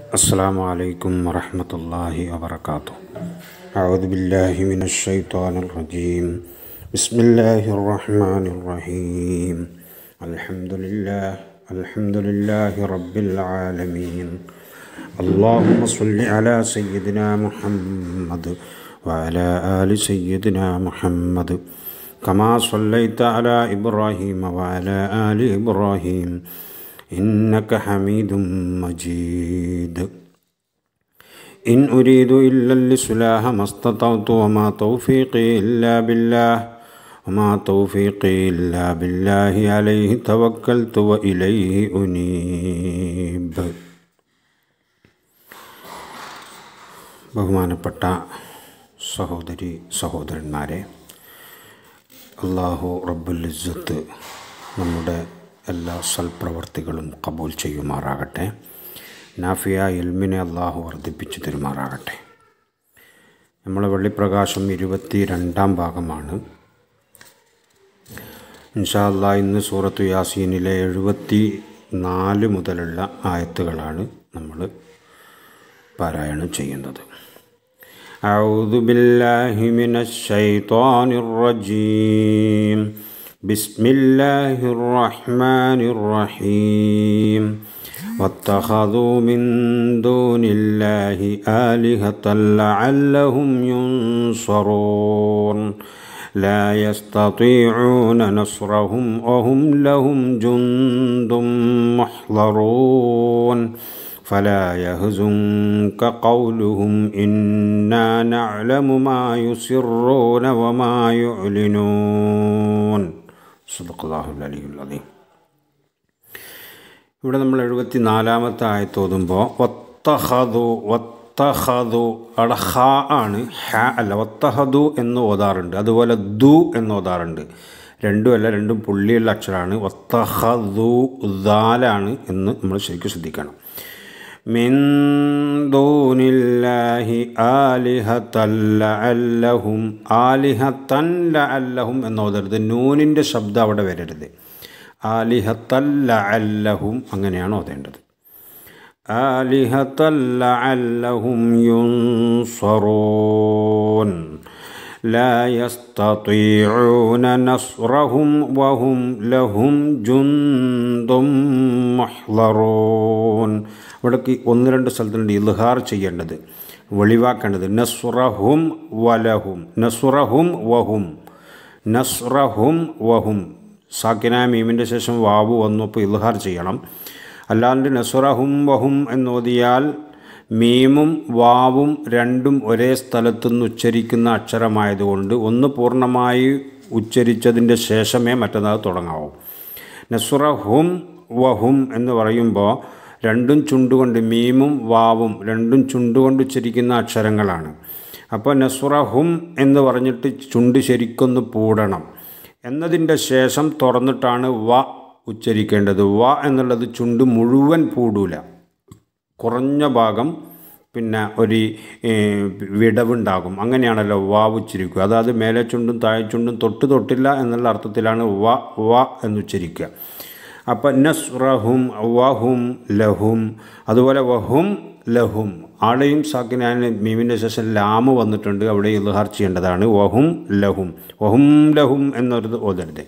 السلام عليكم ورحمة الله وبركاته أعوذ بالله من الشيطان الرجيم بسم الله الرحمن الرحيم الحمد لله الحمد لله رب العالمين اللهم صل على سيدنا محمد وعلى آل سيدنا محمد كما صليت على إبراهيم وعلى آل إبراهيم إنك حميد مجيد إن أريد إلا الإصلاح ما استطعت وما توفيقي إلا بالله وما توفيقي إلا بالله عليه توكلت وإليه أنيب ബഹുമാനപ്പെട്ട സഹോദരി സഹോദരന്മാരെ അള്ളാഹു റബ്ബുൽ ഇസ്സത്ത് നമ്മുടെ എല്ലാ സൽപ്രവർത്തികളും കബൂൽ ചെയ്യുമാറാകട്ടെ നാഫിയ ഇൽമിനെ അള്ളാഹു വർദ്ധിപ്പിച്ചു തരുമാറാകട്ടെ നമ്മളെ വെള്ളിപ്രകാശം ഇരുപത്തി രണ്ടാം ഭാഗമാണ് ഇൻഷാ അല്ലാ ഇന്ന് സൂറത്തു യാസീനിലെ എഴുപത്തി നാല് മുതലുള്ള ആയത്തുകളാണ് നമ്മൾ പാരായണം ചെയ്യുന്നത് أعوذ بالله من الشيطان الرجيم بسم الله الرحمن الرحيم واتخذوا من دون الله آلهة لعلهم ينصرون لا يستطيعون نصرهم وهم لهم جند محضرون فلا يهزنك قولهم إنا نعلم ما يسرون وما يعلنون صدق الله العلي العظيم ഇവിടെ നമ്മൾ എഴുപത്തി നാലാമത്തെ ആയത്ത് ഓതുമ്പോൾ വത്തഹദു വത്തഹദു അവിടെ ഹ ആണ് ഹ അല്ല വത്തഹദു എന്ന് ഓതാറുണ്ട് അതുപോലെ ദു എന്ന് ഓതാറുണ്ട് രണ്ടും അല്ല രണ്ടും പുള്ളിയുള്ള അക്ഷരമാണ് വത്തഹദു ദാലാണ് എന്ന് നമ്മൾ ശരിക്കും ശ്രദ്ധിക്കണം من دون الله آلهة لعلهم آلهة لعلهم എന്നോതരുത് നൂനിൻ്റെ ശബ്ദം അവിടെ വരരുത് ആലിഹത്തൽ ലഅല്ലഹും അങ്ങനെയാണ് ഓതേണ്ടത് ആലിഹത്തൽ ലഅല്ലഹും യുൻസറൂൻ لا يستطيعون نصرهم وهم لهم جند محضرون ഇവിടേക്ക് ഒന്ന് രണ്ട് സ്ഥലത്തുണ്ട് ഇൽഹാർ ചെയ്യേണ്ടത് വെളിവാക്കേണ്ടത് നസ്റഹും വലഹും നസ്റഹും വഹും നസ്റഹും വഹും സാക്കിന മീമിൻ്റെ ശേഷം വാവു വന്നപ്പോൾ ഇൽഹാർ ചെയ്യണം അല്ലാണ്ട് നസ്റഹും വഹും എന്നോതിയാൽ മീമും വാവും രണ്ടും ഒരേ സ്ഥലത്തുനിന്ന് ഉച്ചരിക്കുന്ന അക്ഷരമായതുകൊണ്ട് ഒന്ന് പൂർണ്ണമായി ഉച്ചരിച്ചതിൻ്റെ ശേഷമേ മറ്റന്നാൾ തുടങ്ങാവൂ നസുറഹും വഹും എന്ന് പറയുമ്പോൾ രണ്ടും ചുണ്ടുകൊണ്ട് മീമും വാവും രണ്ടും ചുണ്ടുകൊണ്ട് ഉച്ചരിക്കുന്ന അക്ഷരങ്ങളാണ് അപ്പോൾ നസുറഹും എന്ന് പറഞ്ഞിട്ട് ചുണ്ട് ശരിക്കൊന്ന് പൂടണം എന്നതിൻ്റെ ശേഷം തുറന്നിട്ടാണ് വ ഉച്ചരിക്കേണ്ടത് വ എന്നുള്ളത് ചുണ്ട് മുഴുവൻ പൂടൂല കുറഞ്ഞ ഭാഗം പിന്നെ ഒരു വിടവുണ്ടാകും അങ്ങനെയാണല്ലോ വാവ് ഉച്ചരിക്കുക അതായത് മേലെ ചുണ്ടും താഴെ ചുണ്ടും തൊട്ട് തൊട്ടില്ല എന്നുള്ള അർത്ഥത്തിലാണ് വ വ എന്നുച്ചരിക്കുക അപ്പം നസ്റഹും വഹും ലഹും അതുപോലെ വഹും ലഹും ആളെയും സാക്കിനാൻ മീമിൻ്റെ ശേഷം ലാമ് വന്നിട്ടുണ്ട് അവിടെ ഇൽഹാർ ചെയ്യേണ്ടതാണ് വഹും ലഹും വഹും ലഹും എന്നൊരു ഓതരുത്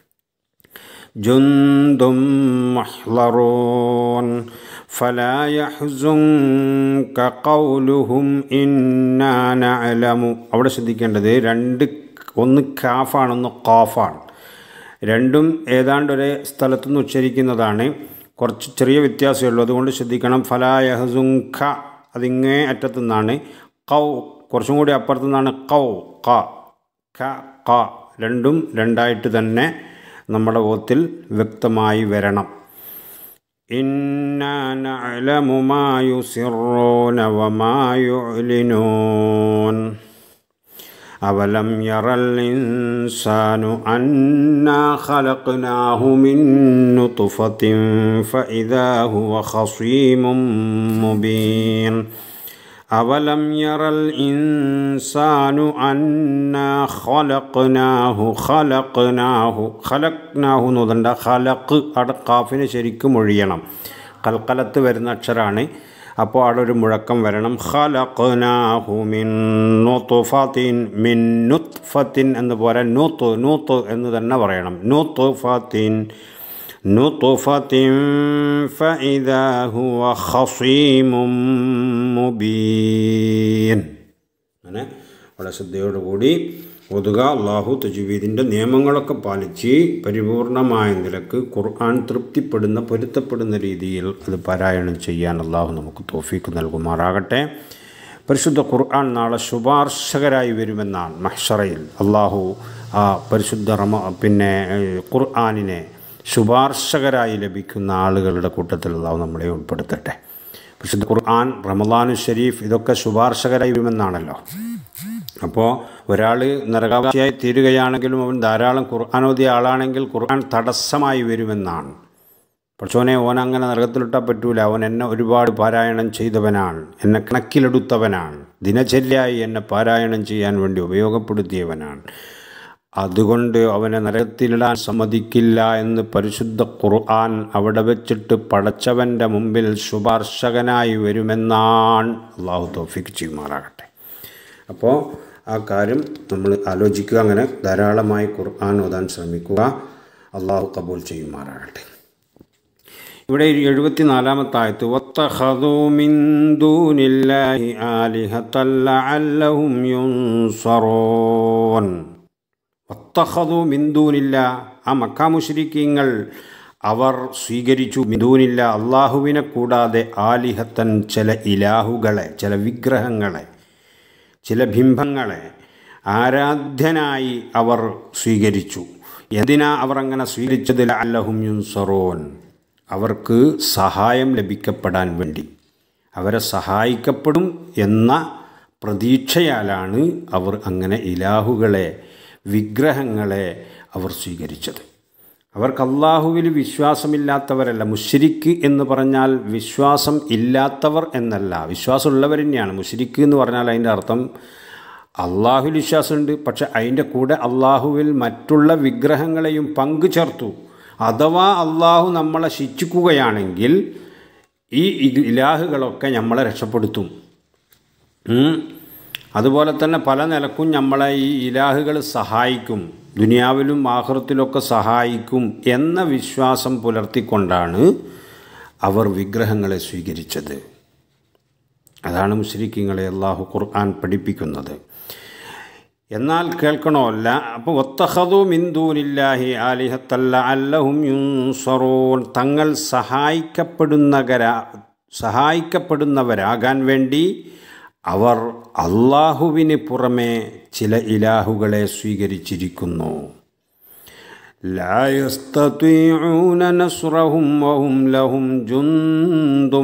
ജുന്തും മഹ്ലറൂൻ فلا يحزنك قولهم إنا نعلم അവിടെ ശ്രദ്ധിക്കേണ്ടത് രണ്ട് ഒന്ന് കാഫാണെന്ന് ഖാഫാണ് രണ്ടും ഏതാണ്ട് ഒരേ സ്ഥലത്തുനിന്ന് ഉച്ചരിക്കുന്നതാണ് കുറച്ച് ചെറിയ വ്യത്യാസമേ ഉള്ളൂ അതുകൊണ്ട് ശ്രദ്ധിക്കണം ഫലായഹസുഖ അതിങ്ങേ അറ്റത്തു നിന്നാണ് കൗ കുറച്ചും കൂടി അപ്പുറത്തു നിന്നാണ് കൗ ക ക ക രണ്ടും രണ്ടായിട്ട് തന്നെ നമ്മുടെ ഓത്തിൽ വ്യക്തമായി വരണം إنا نعلم ما يسرون وما يعلنون أولم ير الإنسان أنا خلقناه من نطفة فإذا هو خصيم مبين أولم ير الإنسان أنا خلقناه خلقناه خلقناه എന്നതുണ്ട് ഖലക്ക് അവിടെ കാഫിനെ ശരിക്കും ഒഴിയണം കൽക്കലത്ത് വരുന്ന അക്ഷരമാണ് അപ്പോൾ അവിടെ ഒരു മുഴക്കം വരണം ഖലഖ്നാഹു മിൻ നുത്ഫത്തിൻ മിൻ നുത്ഫത്തിൻ എന്ന് പോരാ നൂത്ത് നൂത്ത് എന്ന് തന്നെ പറയണം നുത്ഫത്തിൻ നുത്ഫത്തിൻ ഫഇദാ ഹുവ ഖസീമും മുബീൻ അങ്ങനെ വളരെ ശ്രദ്ധയോടുകൂടി ഒതുക അള്ളാഹു തജുവീദിൻ്റെ നിയമങ്ങളൊക്കെ പാലിച്ച് പരിപൂർണമായ നിലക്ക് ഖുർആൻ തൃപ്തിപ്പെടുന്ന പൊരുത്തപ്പെടുന്ന രീതിയിൽ അത് പാരായണം ചെയ്യാൻ അള്ളാഹു നമുക്ക് തോഫീക്ക് നൽകുമാറാകട്ടെ പരിശുദ്ധ ഖുർആൻ നാളെ ശുപാർശകരായി വരുമെന്നാണ് മഹ്ഷറയിൽ അള്ളാഹു ആ പരിശുദ്ധ റമ പിന്നെ ഏഹ്, ഖുർആനിനെ ശുപാർശകരായി ലഭിക്കുന്ന ആളുകളുടെ കൂട്ടത്തിൽ അള്ളാഹു നമ്മളെ ഉൾപ്പെടുത്തട്ടെ പരിശുദ്ധ ഖുർആൻ റമദാനു ഷരീഫ് ഇതൊക്കെ ശുപാർശകരായി വരുമെന്നാണല്ലോ അപ്പോൾ ഒരാൾ നരകാവശിയായി തീരുകയാണെങ്കിലും അവൻ ധാരാളം ഖുർആൻ ഓതിയ ആളാണെങ്കിൽ ഖുർആൻ തടസ്സമായി വരുമെന്നാണ് പക്ഷോനെ ഓൻ അങ്ങനെ നരകത്തിലിട്ടാൽ പറ്റൂല അവൻ എന്നെ ഒരുപാട് പാരായണം ചെയ്തവനാണ് എന്നെ കണക്കിലെടുത്തവനാണ് ദിനചര്യയായി എന്നെ പാരായണം ചെയ്യാൻ വേണ്ടി ഉപയോഗപ്പെടുത്തിയവനാണ് അതുകൊണ്ട് അവനെ നരകത്തിലിടാൻ സമ്മതിക്കില്ല എന്ന് പരിശുദ്ധ ഖുർആൻ അവിടെ വെച്ചിട്ട് പടച്ചവൻ്റെ മുമ്പിൽ ശുപാർശകനായി വരുമെന്നാണ് അള്ളാഹു തോഫിക്ക് ചെയ്യുമാറാകട്ടെ അപ്പോൾ ആ കാര്യം നമ്മൾ ആലോചിക്കുക അങ്ങനെ ധാരാളമായി ഖുർആൻ ഓതാൻ ശ്രമിക്കുക അള്ളാഹു കബൂൽ ചെയ്യുമാറാകട്ടെ ഇവിടെ എഴുപത്തിനാലാമത്തെ ആയത്ത് വത്തഖദൂ മിൻ ദൂനില്ലാഹി ആലിഹത്തൻ ലഅല്ലഹും യുൻസറൂൻ വത്തഖദൂ മിൻ ദൂനില്ല ആ മക്കാ മുശ്രിക്കീങ്ങൾ അവർ സ്വീകരിച്ചു മിഥൂനില്ല അള്ളാഹുവിനെ കൂടാതെ ആലിഹത്തൻ ചില ഇലാഹുകളെ ചില വിഗ്രഹങ്ങളെ ചില ബിംബങ്ങളെ ആരാധ്യനായി അവർ സ്വീകരിച്ചു എന്തിനാ അവർ അങ്ങനെ സ്വീകരിച്ചത് അല്ലഹും യുൻസറോൻ അവർക്ക് സഹായം ലഭിക്കപ്പെടാൻ വേണ്ടി അവരെ സഹായിക്കപ്പെടും എന്ന പ്രതീക്ഷയാലാണ് അവർ അങ്ങനെ ഇലാഹുകളെ വിഗ്രഹങ്ങളെ അവർ സ്വീകരിച്ചത് അവർക്ക് അള്ളാഹുവിൽ വിശ്വാസമില്ലാത്തവരല്ല മുഷിരിക്ക് എന്ന് പറഞ്ഞാൽ വിശ്വാസം ഇല്ലാത്തവർ എന്നല്ല വിശ്വാസമുള്ളവർ തന്നെയാണ് മുഷിരിക്ക് എന്ന് പറഞ്ഞാൽ അതിൻ്റെ അർത്ഥം അള്ളാഹുവിൽ വിശ്വാസമുണ്ട് പക്ഷെ അതിൻ്റെ കൂടെ അള്ളാഹുവിൽ മറ്റുള്ള വിഗ്രഹങ്ങളെയും പങ്കു ചേർത്തു അഥവാ അള്ളാഹു നമ്മളെ ശിക്ഷിക്കുകയാണെങ്കിൽ ഈ ഇ- ഇലാഹുകളൊക്കെ നമ്മളെ രക്ഷപ്പെടുത്തും ഉം. അതുപോലെ തന്നെ പല നിലക്കും നമ്മളെ ഈ ഇലാഹുകൾ സഹായിക്കും ദുനിയാവിലും ആഹൃത്തിലൊക്കെ സഹായിക്കും എന്ന വിശ്വാസം പുലർത്തിക്കൊണ്ടാണ് അവർ വിഗ്രഹങ്ങളെ സ്വീകരിച്ചത് അതാണ് മുസ്ലിക്കിങ്ങളെ അള്ളാഹു ഖുർആൻ പഠിപ്പിക്കുന്നത് എന്നാൽ കേൾക്കണമല്ല അപ്പോൾ ഒത്തഹദു മിന്ദൂനില്ലാഹി ആലിഹത്തല്ല അല്ലഹും യുൻസറൂൻ തങ്ങൾ സഹായിക്കപ്പെടുന്നവരാ സഹായിക്കപ്പെടുന്നവരാകാൻ വേണ്ടി അവർ അള്ളാഹുവിന് പുറമെ ചില ഇലാഹുകളെ സ്വീകരിച്ചിരിക്കുന്നു لا يستطيعون نصرهم وهم لهم جند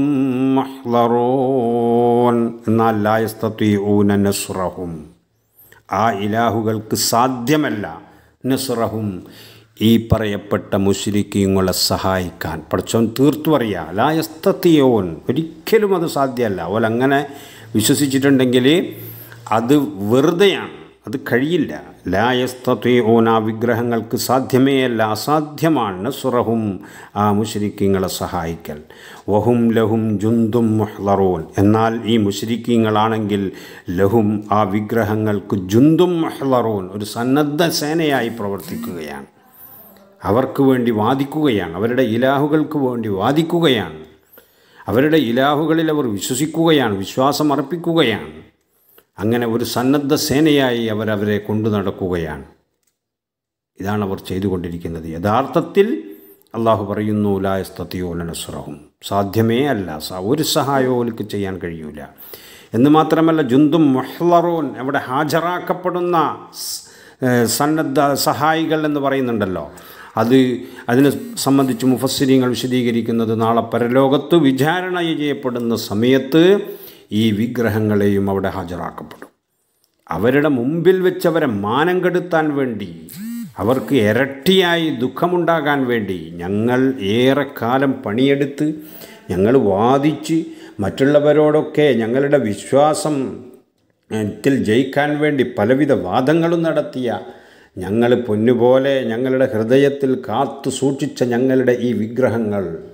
محضرون എന്നാൽ لا يستطيعون نصرهم ആ ഇലാഹുകൾക്ക് സാധ്യമല്ല നസ്റഹും ഈ പറയപ്പെട്ട മുശ്രിക്കീങ്ങളെ സഹായിക്കാൻ പഠിച്ചവൻ തീർത്തു പറയാ ലായസ്തത്തിയോൻ ഒരിക്കലും അത് സാധ്യമല്ല അവൻ അങ്ങനെ വിശ്വസിച്ചിട്ടുണ്ടെങ്കിൽ അത് വെറുതെയാണ് അത് കഴിയില്ല ലായസ്തോൻ ആ വിഗ്രഹങ്ങൾക്ക് സാധ്യമേ അല്ല അസാധ്യമാണ് നസുറഹും ആ മുഷരിക്കങ്ങളെ സഹായിക്കൽ വഹും ലഹും ജുന്തും മുഹ്ലറൂൻ എന്നാൽ ഈ മുഷരിക്കങ്ങളാണെങ്കിൽ ലഹും ആ വിഗ്രഹങ്ങൾക്ക് ജുന്തും മുഹ്ലറൂൻ ഒരു സന്നദ്ധ സേനയായി പ്രവർത്തിക്കുകയാണ് അവർക്ക് വേണ്ടി വാദിക്കുകയാണ് അവരുടെ ഇലാഹുകൾക്ക് വേണ്ടി വാദിക്കുകയാണ് അവരുടെ ഇലാഹുകളിൽ അവർ വിശ്വസിക്കുകയാണ് വിശ്വാസം അർപ്പിക്കുകയാണ് അങ്ങനെ ഒരു സന്നദ്ധ സേനയായി അവരവരെ കൊണ്ടു നടക്കുകയാണ് ഇതാണ് അവർ ചെയ്തുകൊണ്ടിരിക്കുന്നത് യഥാർത്ഥത്തിൽ അള്ളാഹു പറയുന്നു ലായസ്തത്തിയോല നസ്രഹും സാധ്യമേ അല്ല സ- ഒരു സഹായവും അവർക്ക് ചെയ്യാൻ കഴിയൂല എന്ന് മാത്രമല്ല ജുന്തും മൊഹ്ലറോൻ അവിടെ ഹാജരാക്കപ്പെടുന്ന സ്- ഏഹ് സന്നദ്ധ സഹായികൾ എന്ന് പറയുന്നുണ്ടല്ലോ അത് അതിനെ സംബന്ധിച്ച് മുഫസ്സിരിങ്ങൾ വിശദീകരിക്കുന്നത് നാളെ പരലോകത്ത് വിചാരണ ചെയ്യപ്പെടുന്ന സമയത്ത് ഈ വിഗ്രഹങ്ങളെയും അവിടെ ഹാജരാക്കപ്പെടും അവരുടെ മുമ്പിൽ വെച്ചവരെ മാനം കെടുത്താൻ വേണ്ടി അവർക്ക് ഇരട്ടിയായി ദുഃഖമുണ്ടാകാൻ വേണ്ടി ഞങ്ങൾ ഏറെക്കാലം പണിയെടുത്ത് ഞങ്ങൾ വാദിച്ച് മറ്റുള്ളവരോടൊക്കെ ഞങ്ങളുടെ വിശ്വാസം ത്തിൽ ജയിക്കാൻ വേണ്ടി പലവിധ വാദങ്ങളും നടത്തിയ ഞങ്ങൾ പൊന്നുപോലെ ഞങ്ങളുടെ ഹൃദയത്തിൽ കാത്തു സൂക്ഷിച്ച ഞങ്ങളുടെ ഈ വിഗ്രഹങ്ങൾ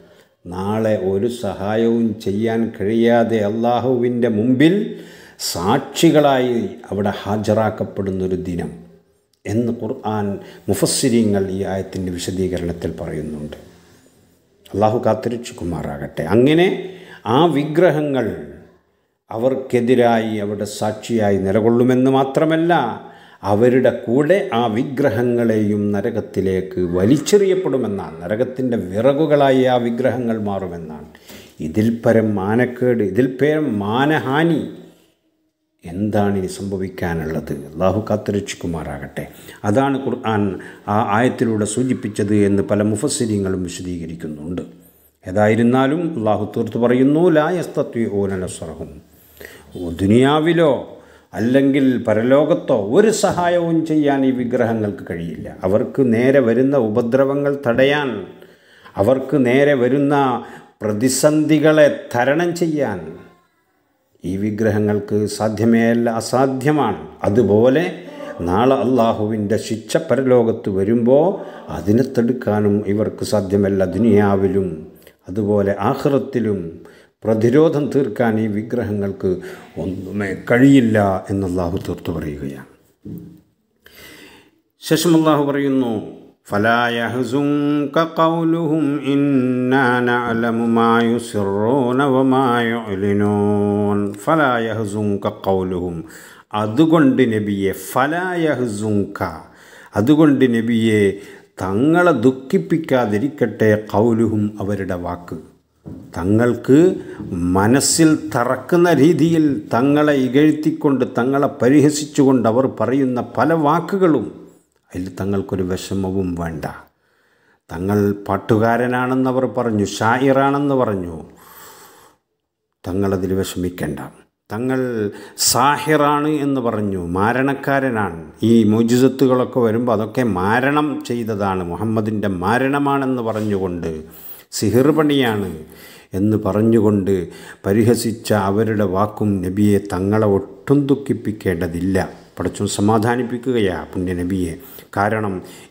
നാളെ ഒരു സഹായവും ചെയ്യാൻ കഴിയാതെ അള്ളാഹുവിൻ്റെ മുമ്പിൽ സാക്ഷികളായി അവിടെ ഹാജരാക്കപ്പെടുന്നൊരു ദിനം എന്ന് ഖുർആൻ മുഫസ്സിരിങ്ങൾ ഈ ആയത്തിൻ്റെ വിശദീകരണത്തിൽ പറയുന്നുണ്ട് അള്ളാഹു കാത്തിരക്ഷിക്കുമാറാകട്ടെ അങ്ങനെ ആ വിഗ്രഹങ്ങൾ അവർക്കെതിരായി അവിടെ സാക്ഷിയായി നിലകൊള്ളുമെന്ന് മാത്രമല്ല അവരുടെ കൂടെ ആ വിഗ്രഹങ്ങളെയും നരകത്തിലേക്ക് വലിച്ചെറിയപ്പെടുമെന്നാണ് നരകത്തിൻ്റെ വിറകുകളായി ആ വിഗ്രഹങ്ങൾ മാറുമെന്നാണ് ഇതിൽ പരം മാനക്കേട് ഇതിൽ പരം മാനഹാനി എന്താണ് ഇനി സംഭവിക്കാനുള്ളത് അള്ളാഹു കാത്തുരക്ഷിക്കുമാറാകട്ടെ അതാണ് ഖുർആൻ ആ ആയത്തിലൂടെ സൂചിപ്പിച്ചത് എന്ന് പല മുഫസ്സിരിങ്ങളും വിശദീകരിക്കുന്നുണ്ട് ഏതായിരുന്നാലും അള്ളാഹു തീർത്ത് പറയുന്നു ലായസ്തത്വ ഓനനസ്രഹും ദുനിയാവിലോ അല്ലെങ്കിൽ പരലോകത്തോ ഒരു സഹായവും ചെയ്യാൻ ഈ വിഗ്രഹങ്ങൾക്ക് കഴിയില്ല അവർക്ക് നേരെ വരുന്ന ഉപദ്രവങ്ങൾ തടയാൻ അവർക്ക് നേരെ വരുന്ന പ്രതിസന്ധികളെ തരണം ചെയ്യാൻ ഈ വിഗ്രഹങ്ങൾക്ക് സാധ്യമേ അല്ല അസാധ്യമാണ് അതുപോലെ നാളെ അള്ളാഹുവിൻ്റെ ശിക്ഷ പരലോകത്ത് വരുമ്പോൾ അതിനെ തടുക്കാനും ഇവർക്ക് സാധ്യമല്ല ദുനിയാവിലും അതുപോലെ ആഹ്റത്തിലും പ്രതിരോധം തീർക്കാൻ ഈ വിഗ്രഹങ്ങൾക്ക് ഒന്നുമേ കഴിയില്ല എന്ന് അള്ളാഹു തീർത്തു പറയുകയാണ് ശേഷം അള്ളാഹു പറയുന്നു فلا يحزنك قولهم إنا نعلم ما يسرون وما يعلنون فلا يحزنك قولهم അതുകൊണ്ട് നബിയെ ഫലായഹ്സുങ്ക അതുകൊണ്ട് നബിയെ തങ്ങളെ ദുഃഖിപ്പിക്കാതിരിക്കട്ടെ കൗലുഹും അവരുടെ വാക്ക് തങ്ങൾക്ക് മനസ്സിൽ തറക്കുന്ന രീതിയിൽ തങ്ങളെ ഇകഴ്ത്തിക്കൊണ്ട് തങ്ങളെ പരിഹസിച്ചുകൊണ്ട് അവർ പറയുന്ന പല വാക്കുകളും അതിൽ തങ്ങൾക്കൊരു വിഷമവും വേണ്ട തങ്ങൾ പാട്ടുകാരനാണെന്നവർ പറഞ്ഞു ഷായിറാണെന്ന് പറഞ്ഞു തങ്ങളതിൽ വിഷമിക്കേണ്ട തങ്ങൾ സാഹിറാണ് എന്ന് പറഞ്ഞു മാരണക്കാരനാണ് ഈ മോജിസത്തുകളൊക്കെ വരുമ്പോൾ അതൊക്കെ മാരണം ചെയ്തതാണ് മുഹമ്മദിൻ്റെ മാരണമാണെന്ന് പറഞ്ഞുകൊണ്ട് സിഹിർ പണിയാണ് എന്ന് പറഞ്ഞുകൊണ്ട് പരിഹസിച്ച അവരുടെ വാക്കും നബിയെ തങ്ങളെ ഒട്ടും ദുഃഖിപ്പിക്കേണ്ടതില്ല പടച്ചും സമാധാനിപ്പിക്കുകയാ പുണ്യ നബിയെ കാരണം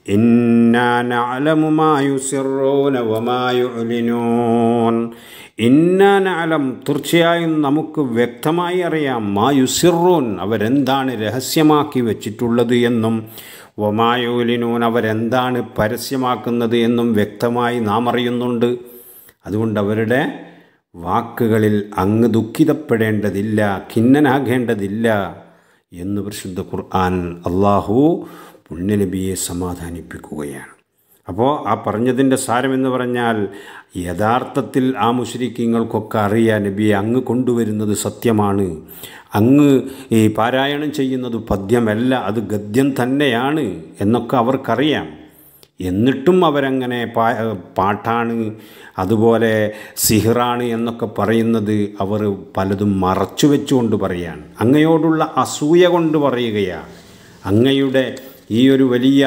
ഇന്നാനലം തീർച്ചയായും നമുക്ക് വ്യക്തമായി അറിയാം മായുസിറോൻ അവരെന്താണ് രഹസ്യമാക്കി വച്ചിട്ടുള്ളത് എന്നും വമായോലിനൂൻ അവരെന്താണ് പരസ്യമാക്കുന്നത് എന്നും വ്യക്തമായി നാം അറിയുന്നുണ്ട് അതുകൊണ്ട് അവരുടെ വാക്കുകളിൽ അങ്ങ് ദുഃഖിതപ്പെടേണ്ടതില്ല ഖിന്നനാകേണ്ടതില്ല എന്ന് പരിശുദ്ധ ഖുർആൻ അള്ളാഹു പുണ്യനബിയെ സമാധാനിപ്പിക്കുകയാണ് അപ്പോൾ ആ പറഞ്ഞതിൻ്റെ സാരമെന്ന് പറഞ്ഞാൽ യഥാർത്ഥത്തിൽ ആ മുഷരിക്കങ്ങൾക്കൊക്കെ അറിയാം നബിയെ അങ്ങ് കൊണ്ടുവരുന്നത് സത്യമാണ് അങ്ങ് ഈ പാരായണം ചെയ്യുന്നത് പദ്യമല്ല അത് ഗദ്യം തന്നെയാണ് എന്നൊക്കെ അവർക്കറിയാം എന്നിട്ടും അവരങ്ങനെ പാ പാട്ടാണ് അതുപോലെ സിഹിറാണ് എന്നൊക്കെ പറയുന്നത് അവർ പലതും മറച്ചു വെച്ചുകൊണ്ട് പറയാണ് അങ്ങയോടുള്ള അസൂയ കൊണ്ട് പറയുകയാണ് അങ്ങയുടെ ഈ ഒരു വലിയ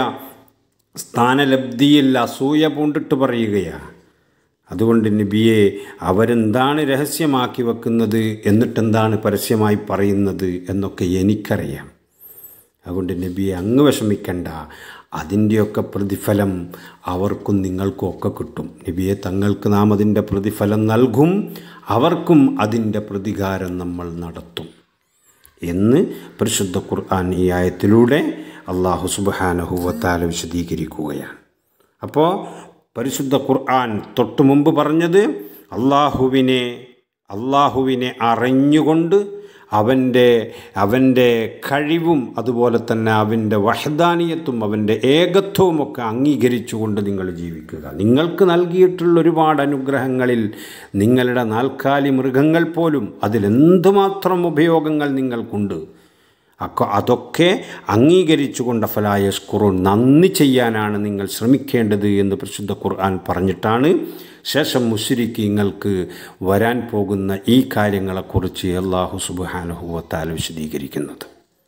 സ്ഥാനലബ്ധിയിൽ അസൂയ പൂണ്ടിട്ട് പറയുകയാണ് അതുകൊണ്ട് നബിയെ അവരെന്താണ് രഹസ്യമാക്കി വെക്കുന്നത് എന്നിട്ടെന്താണ് പരസ്യമായി പറയുന്നത് എന്നൊക്കെ എനിക്കറിയാം അതുകൊണ്ട് നബിയെ അങ്ങ് വിഷമിക്കണ്ട അതിൻ്റെയൊക്കെ പ്രതിഫലം അവർക്കും നിങ്ങൾക്കും ഒക്കെ കിട്ടും നബിയെ തങ്ങൾക്ക് നാം അതിൻ്റെ പ്രതിഫലം നൽകും അവർക്കും അതിൻ്റെ പ്രതികാരം നമ്മൾ നടത്തും എന്ന് പരിശുദ്ധ ഖുർആൻ ഈ ആയത്തിലൂടെ അള്ളാഹു സുബാനഹുവത്താല വിശദീകരിക്കുകയാണ് അപ്പോൾ പരിശുദ്ധ ഖുർആൻ തൊട്ടു മുമ്പ് പറഞ്ഞത് അള്ളാഹുവിനെ അള്ളാഹുവിനെ അറിഞ്ഞുകൊണ്ട് അവൻ്റെ അവൻ്റെ കഴിവും അതുപോലെ തന്നെ അവൻ്റെ വഹദാനിയത്തും അവൻ്റെ ഏകത്വവും ഒക്കെ അംഗീകരിച്ചുകൊണ്ട് നിങ്ങൾ ജീവിക്കുക നിങ്ങൾക്ക് നൽകിയിട്ടുള്ള ഒരുപാട് അനുഗ്രഹങ്ങളിൽ നിങ്ങളുടെ നാൽക്കാലി മൃഗങ്ങൾ പോലും അതിലെന്തുമാത്രം ഉപയോഗങ്ങൾ നിങ്ങൾക്കുണ്ട് അക്ക അതൊക്കെ അംഗീകരിച്ചുകൊണ്ട് ഫലായസ്കുറു നന്ദി ചെയ്യാനാണ് നിങ്ങൾ ശ്രമിക്കേണ്ടത് എന്ന് പ്രസിദ്ധ ഖുർആൻ പറഞ്ഞിട്ടാണ് ശേഷം മുസ്ലിക്കീങ്ങൾക്ക് വരാൻ പോകുന്ന ഈ കാര്യങ്ങളെക്കുറിച്ച് അള്ളാഹു സുബാനുഹുവത്താൽ വിശദീകരിക്കുന്നത്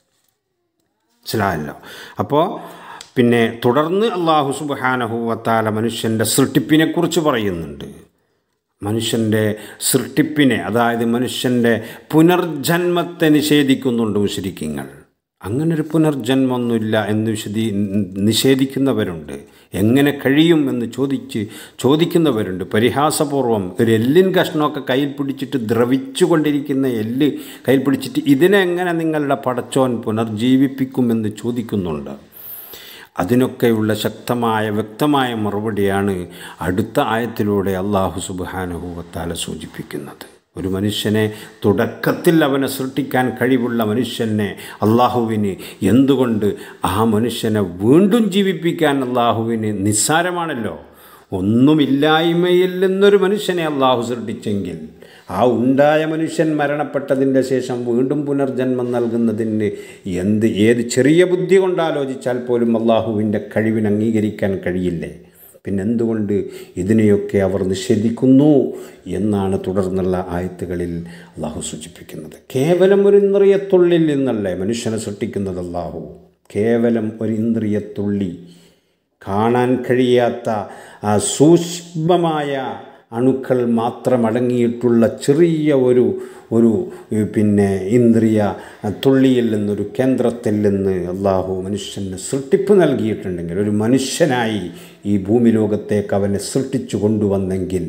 മനസ്സിലായല്ലോ അപ്പോൾ പിന്നെ തുടർന്ന് അള്ളാഹു സുബാനഹുവത്താല മനുഷ്യൻ്റെ സൃഷ്ടിപ്പിനെക്കുറിച്ച് പറയുന്നുണ്ട് മനുഷ്യൻ്റെ സൃഷ്ടിപ്പിനെ അതായത് മനുഷ്യൻ്റെ പുനർജന്മത്തെ നിഷേധിക്കുന്നുണ്ട് മുസ്ലിക്കിങ്ങൾ അങ്ങനൊരു പുനർജന്മമൊന്നുമില്ല എന്ന് വിശദീ നിഷേധിക്കുന്നവരുണ്ട് എങ്ങനെ കഴിയും എന്ന് ചോദിച്ച് ചോദിക്കുന്നവരുണ്ട് പരിഹാസപൂർവ്വം ഒരു എല്ലിൻ കഷ്ണമൊക്കെ കയ്യിൽ പിടിച്ചിട്ട് ദ്രവിച്ചു കൊണ്ടിരിക്കുന്ന എല്ല് കയ്യിൽ പിടിച്ചിട്ട് ഇതിനെങ്ങനെ നിങ്ങളുടെ പടച്ചോൻ പുനർജീവിപ്പിക്കുമെന്ന് ചോദിക്കുന്നുണ്ട് അതിനൊക്കെയുള്ള ശക്തമായ വ്യക്തമായ മറുപടിയാണ് അടുത്ത ആയത്തിലൂടെ അള്ളാഹു സുബാനുഭവത്താല സൂചിപ്പിക്കുന്നത് ഒരു മനുഷ്യനെ തുടക്കത്തിൽ അവനെ സൃഷ്ടിക്കാൻ കഴിവുള്ള മനുഷ്യനെ അള്ളാഹുവിന് എന്തുകൊണ്ട് ആ മനുഷ്യനെ വീണ്ടും ജീവിപ്പിക്കാൻ അള്ളാഹുവിന് നിസ്സാരമാണല്ലോ ഒന്നുമില്ലായ്മയിൽ നിന്നൊരു മനുഷ്യനെ അള്ളാഹു സൃഷ്ടിച്ചെങ്കിൽ ആ ഉണ്ടായ മനുഷ്യൻ മരണപ്പെട്ടതിൻ്റെ ശേഷം വീണ്ടും പുനർജന്മം നൽകുന്നതിന് എന്ത് ഏത് ചെറിയ ബുദ്ധി കൊണ്ടാലോചിച്ചാൽ പോലും അള്ളാഹുവിൻ്റെ കഴിവിന് അംഗീകരിക്കാൻ കഴിയില്ലേ പിന്നെ എന്തുകൊണ്ട് ഇതിനെയൊക്കെ അവർ നിഷേധിക്കുന്നു എന്നാണ് തുടർന്നുള്ള ആയത്തുകളിൽ അള്ളാഹു സൂചിപ്പിക്കുന്നത് കേവലം ഒരു ഇന്ദ്രിയത്തുള്ളിൽ നിന്നല്ലേ മനുഷ്യനെ സൃഷ്ടിക്കുന്നത് അള്ളാഹു കേവലം ഒരു ഇന്ദ്രിയത്തുള്ളി കാണാൻ കഴിയാത്ത ആ സൂക്ഷ്മമായ അണുക്കൾ മാത്രം അടങ്ങിയിട്ടുള്ള ചെറിയ ഒരു ഒരു പിന്നെ ഇന്ദ്രിയ തുള്ളിയിൽ നിന്നൊരു കേന്ദ്രത്തിൽ നിന്ന് അള്ളാഹു മനുഷ്യന് സൃഷ്ടിപ്പ് നൽകിയിട്ടുണ്ടെങ്കിൽ ഒരു മനുഷ്യനായി ഈ ഭൂമി ലോകത്തേക്ക് അവനെ സൃഷ്ടിച്ചു കൊണ്ടുവന്നെങ്കിൽ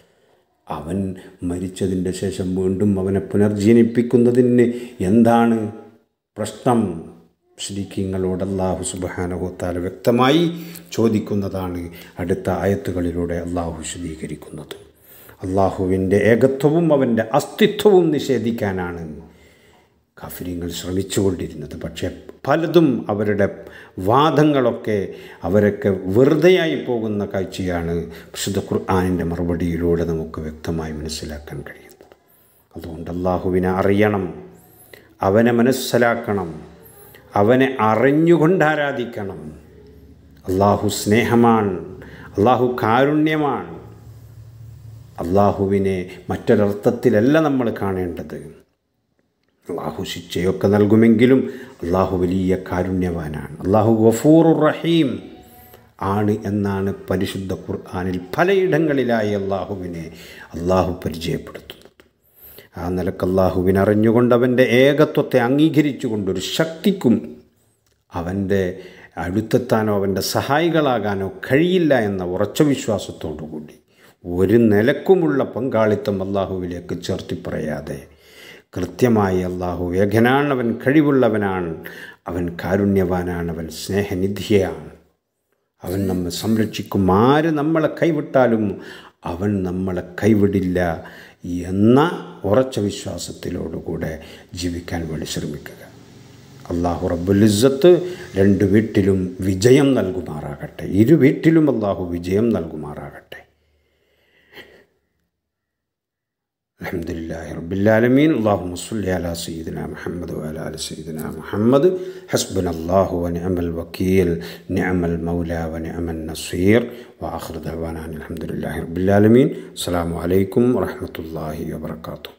അവൻ മരിച്ചതിൻ്റെ ശേഷം വീണ്ടും അവനെ പുനർജീവിപ്പിക്കുന്നതിന് എന്താണ് പ്രശ്നം ശ്രീക്കിങ്ങളോട് അള്ളാഹു സുബാനഹുത്താല വ്യക്തമായി ചോദിക്കുന്നതാണ് അടുത്ത ആയത്തുകളിലൂടെ അള്ളാഹു വിശദീകരിക്കുന്നത് അള്ളാഹുവിൻ്റെ ഏകത്വവും അവൻ്റെ അസ്തിത്വവും നിഷേധിക്കാനാണ് കാഫര്യങ്ങൾ ശ്രമിച്ചുകൊണ്ടിരുന്നത് പക്ഷേ പലതും അവരുടെ വാദങ്ങളൊക്കെ അവരൊക്കെ വെറുതെയായി പോകുന്ന കാഴ്ചയാണ് വിശുദ്ധ ഖുർആാനിൻ്റെ മറുപടിയിലൂടെ നമുക്ക് വ്യക്തമായി മനസ്സിലാക്കാൻ കഴിയുന്നത് അതുകൊണ്ട് അള്ളാഹുവിനെ അറിയണം അവനെ മനസ്സിലാക്കണം അവനെ അറിഞ്ഞുകൊണ്ട് ആരാധിക്കണം അള്ളാഹു സ്നേഹമാണ് അള്ളാഹു കാരുണ്യമാണ് അള്ളാഹുവിനെ മറ്റൊരർത്ഥത്തിലല്ല നമ്മൾ കാണേണ്ടത് അള്ളാഹു ശിക്ഷയൊക്കെ നൽകുമെങ്കിലും അള്ളാഹു വലിയ കാരുണ്യവാനാണ് അള്ളാഹു ഗഫൂർ റഹീം ആണ് എന്നാണ് പരിശുദ്ധ ഖുർആാനിൽ പലയിടങ്ങളിലായി അള്ളാഹുവിനെ അള്ളാഹു പരിചയപ്പെടുത്തുന്നത് ആ നിലക്ക് അള്ളാഹുവിനെ അറിഞ്ഞുകൊണ്ട് അവൻ്റെ ഏകത്വത്തെ അംഗീകരിച്ചുകൊണ്ടൊരു ശക്തിക്കും അവൻ്റെ അടുത്തെത്താനോ അവൻ്റെ സഹായികളാകാനോ കഴിയില്ല എന്ന ഉറച്ച വിശ്വാസത്തോടു കൂടി ഒരു നിലക്കുമുള്ള പങ്കാളിത്തം അള്ളാഹുവിലേക്ക് ചേർത്തി പറയാതെ കൃത്യമായി അള്ളാഹു ഏകനാണ് അവൻ കഴിവുള്ളവനാണ് അവൻ കാരുണ്യവാനാണ് അവൻ സ്നേഹനിധിയാണ് അവൻ നമ്മെ സംരക്ഷിക്കും ആര് നമ്മളെ കൈവിട്ടാലും അവൻ നമ്മളെ കൈവിടില്ല എന്ന ഉറച്ച വിശ്വാസത്തിലോടുകൂടെ ജീവിക്കാൻ വേണ്ടി ശ്രമിക്കുക അള്ളാഹു റബ്ബുലിസത്ത് രണ്ട് വീട്ടിലും വിജയം നൽകുമാറാകട്ടെ ഇരു വീട്ടിലും അള്ളാഹു വിജയം നൽകുമാറാകട്ടെ الحمد لله رب العالمين اللهم صل على سيدنا محمد وعلى ال سيدنا محمد حسبنا الله ونعم الوكيل نعم المولى ونعم النصير واخر دعوانا الحمد لله رب العالمين السلام عليكم ورحمه الله وبركاته